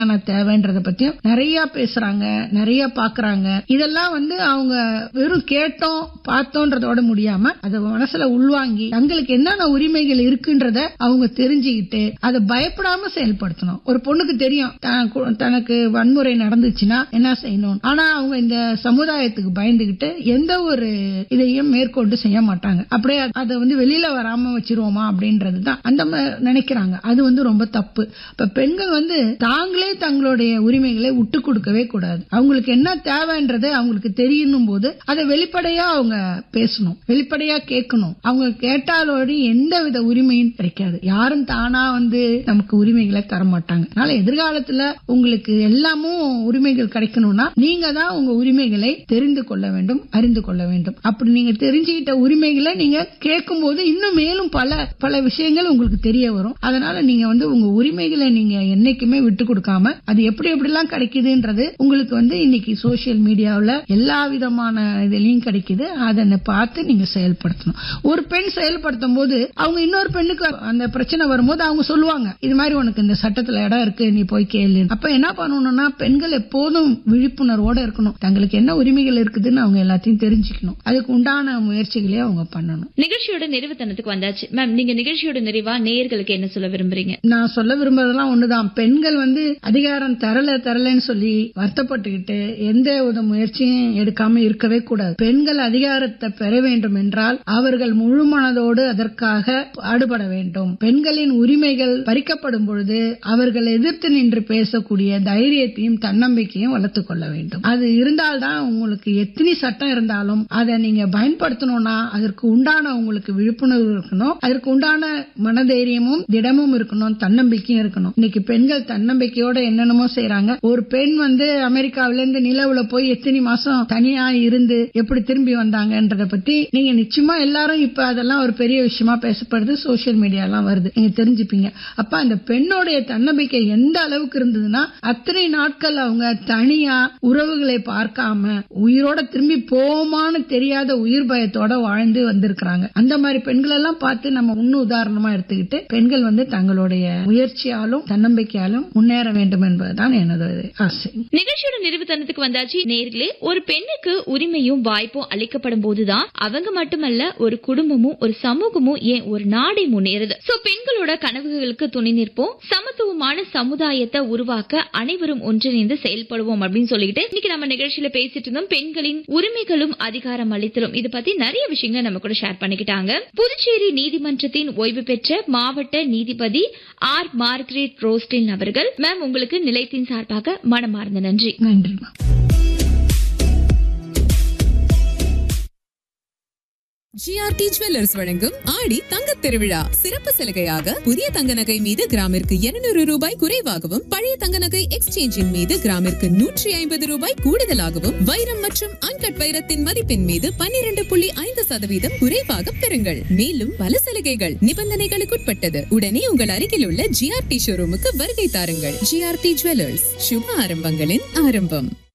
ஆனா தேவைன்றத பத்தியும் நிறைய பேசுறாங்க நிறைய பாக்குறாங்க இதெல்லாம் வந்து அவங்க வெறும் கேட்டோம் பார்த்தோன்றதோட முடியாம அதை மனசுல உள்வாங்கி தங்களுக்கு என்னென்ன உரிமைகள் இருக்குன்றத அவங்க தெரிஞ்சுக்கிட்டு அதை பயப்படாம செயல்படுத்தணும் ஒரு பொண்ணுக்கு தெரியும் தான் கு- தனக்கு வன்முறை நடந்துச்சுன்னா என்ன செய்யணும் ஆனா அவங்க இந்த சமுதாயத்துக்கு பயந்துகிட்டு எந்த ஒரு இதையும் மேற்கொண்டு செய்ய மாட்டாங்க அப்படியே அதை வந்து வெளியில வராம வச்சிருவோமா அப்படின்றது தான் அந்த மாதிரி நினைக்கிறாங்க அது வந்து ரொம்ப தப்பு இப்ப பெண்கள் வந்து தாங்களே தங்களுடைய உரிமைகளை விட்டு கொடுக்கவே கூடாது அவங்களுக்கு என்ன தேவைன்றது அவங்களுக்கு தெரியணும் போது அதை வெளிப்படையா அவங்க பேசணும் வெளிப்படையா கேட்கணும் அவங்க கேட்டாலோடு எந்த வித உரிமையும் கிடைக்காது யாரும் தானா வந்து நமக்கு உரிமைகளை தர மாட்டாங்க அதனால எதிர்காலத்துல உங்களுக்கு எல்லாமும் உரிமைகள் கிடைக்கணும்னா நீங்க தான் உங்க உரிமைகளை தெரிந்து கொள்ள வேண்டும் அறிந்து கொள்ள வேண்டும் அப்படி நீங்க தெரிஞ்சுக்கிட்ட உரிமைகளை நீங்க கேட்கும் போது இன்னும் மேலும் பல பல விஷயங்கள் உங்களுக்கு தெரிய வரும் அதனால நீங்க வந்து உங்க உரிமைகளை நீங்க என்னைக்குமே விட்டு கொடுக்காம அது எப்படி எப்படிலாம் கிடைக்குதுன்றது உங்களுக்கு வந்து இன்னைக்கு சோசியல் மீடியாவுல எல்லா விதமான இதுலயும் கிடைக்குது அதை பார்த்து நீங்க செயல்படுத்தணும் ஒரு பெண் செயல்படுத்தும் போது அவங்க இன்னொரு பெண்ணுக்கு அந்த பிரச்சனை வரும்போது அவங்க சொல்லுவாங்க இது மாதிரி உனக்கு இந்த சட்டத்துல இடம் இருக்கு நீ போய் கேளு அப்ப என்ன பண்ணணும்னா பெண்கள் எப்போதும் விழிப்புணர்வோட இருக்கணும் தங்களுக்கு என்ன உரிமைகள் இருக்குதுன்னு அவங்க எல்லாத்தையும் தெரிஞ்சுக்கணும் அதுக்கு உண்டான முயற்சிகளே அவங்க பண்ணணும் நிகழ்ச்சியோட நிறைவுத்தனத்துக்கு வந்தாச்சு மேம் நீங்க நிகழ்ச்சியோட நிறைவா நேயர்களுக்கு என்ன சொல்ல விரும்புறீங்க நான் சொல்ல விரும்புறதெல்லாம் ஒண்ணுதான் பெண்கள் வந்து அதிகாரம் தரல தரலன்னு சொல்லி வருத்தப்பட்டுக்கிட்டு எந்த ஒரு முயற்சியும் எடுக்காம இருக்கவே கூடாது பெண்கள் அதிகாரத்தை பெற வேண்டும் என்றால் அவர்கள் முழு மனதோடு அதற்காக பாடுபட வேண்டும் பெண்களின் உரிமைகள் பறிக்கப்படும் பொழுது அவர்கள் எதிர்த்து நின்று பேசக்கூடிய தைரியத்தையும் தன்னம்பிக்கையும் வளர்த்துக் கொள்ள வேண்டும் அது இருந்தால்தான் உங்களுக்கு எத்தனை சட்டம் இருந்தாலும் அதை நீங்க பயன்படுத்தணும்னா அதற்கு உண்டான உங்களுக்கு விழிப்புணர்வு இருக்கணும் அதற்கு உண்டான மனதைரியமும் திடமும் இருக்கணும் தன்னம்பிக்கையும் இருக்கணும் இன்னைக்கு பெண்கள் தன்னம்பிக்கையோட என்னென்னமோ செய்யறாங்க ஒரு பெண் வந்து அமெரிக்காவில இருந்து நிலவுல போய் எத்தனை மாசம் தனியா இருந்து எப்படி திரும்பி வந்தாங்கன்றத பத்தி நீங்க நிச்சயமா எல்லாரும் இப்ப அதெல்லாம் ஒரு பெரிய விஷயமா பேசப்படுது சோசியல் மீடியா எல்லாம் வருது நீங்க தெரிஞ்சுப்பீங்க அப்ப அந்த பெண்ணுடைய தன்னம்பிக்கை எந்த அளவுக்கு இருந்ததுன்னா அத்தனை நாட்கள் அவங்க தனியா உறவுகளை பார்க்காம உயிரோட திரும்பி போமான்னு தெரியாத உயிர் பயத்தோட வாழ்ந்து வந்திருக்கிறாங்க அந்த மாதிரி பெண்கள் எல்லாம் பார்த்து நம்ம முன்னு உதாரணமா எடுத்துக்கிட்டு பெண்கள் வந்து தங்களுடைய முயற்சியாலும் தன்னம்பிக்கையாலும் முன்னேற வேண்டும் என்பதுதான் எனது ஆசை நிகழ்ச்சியோட நிறைவுத்தனத்துக்கு வந்தாச்சு நேர்களே ஒரு பெண்ணுக்கு உரிமையும் வாய்ப்பும் அளிக்கப்படும் போதுதான் அவங்க மட்டுமல்ல ஒரு குடும்பமும் ஒரு சமூகமும் ஏன் ஒரு நாடே முன்னேறுது சோ பெண்களோட கனவுகளுக்கு துணை நிற்போம் சமத்துவமான சமுதாயத்தை உருவாக்க அனைவரும் ஒன்றிணைந்து செயல்படுவோம் அப்படின்னு சொல்லிட்டு இன்னைக்கு நம்ம நிகழ்ச்சியில பேசிட்டு இருந்தோம் பெண்களின் உரிமைகளும் அதிகாரம் அளித்தலும் இது பத்தி நிறைய விஷயங்களை நம்ம கூட ஷேர் பண்ணிக்கிட்டாங்க புதுச்சேரி நீதிமன்றத்தின் ஓய்வு பெற்ற மாவட்ட நீதிபதி ஆர் மார்கரெட் ரோஸ்டின் அவர்கள் மேம் உங்களுக்கு நிலையத்தின் சார்பாக மனமார்ந்த நன்றி நன்றிமா ஜிஆர்டி ஜுவல்லர்ஸ் வழங்கும் ஆடி தங்கத் திருவிழா சிறப்பு சலுகையாக புதிய தங்க நகை மீது கிராமிற்கு 200 ரூபாய் குறைவாகவும் பழைய தங்க நகை எக்ஸ்சேஞ்சின் மீது கிராமிற்கு நூற்றி ஐம்பது ரூபாய் கூடுதலாகவும் வைரம் மற்றும் அன்கட் வைரத்தின் மதிப்பின் மீது 12.5% புள்ளி ஐந்து சதவீதம் குறைவாக பெறுங்கள் மேலும் பல சலுகைகள் நிபந்தனைகளுக்குட்பட்டது உடனே உங்கள் அருகில் உள்ள ஜிஆர்டி ஷோரூமுக்கு வருகை தாருங்கள் ஜிஆர்டி ஜுவல்லர்ஸ் சுப ஆரம்பங்களின் ஆரம்பம்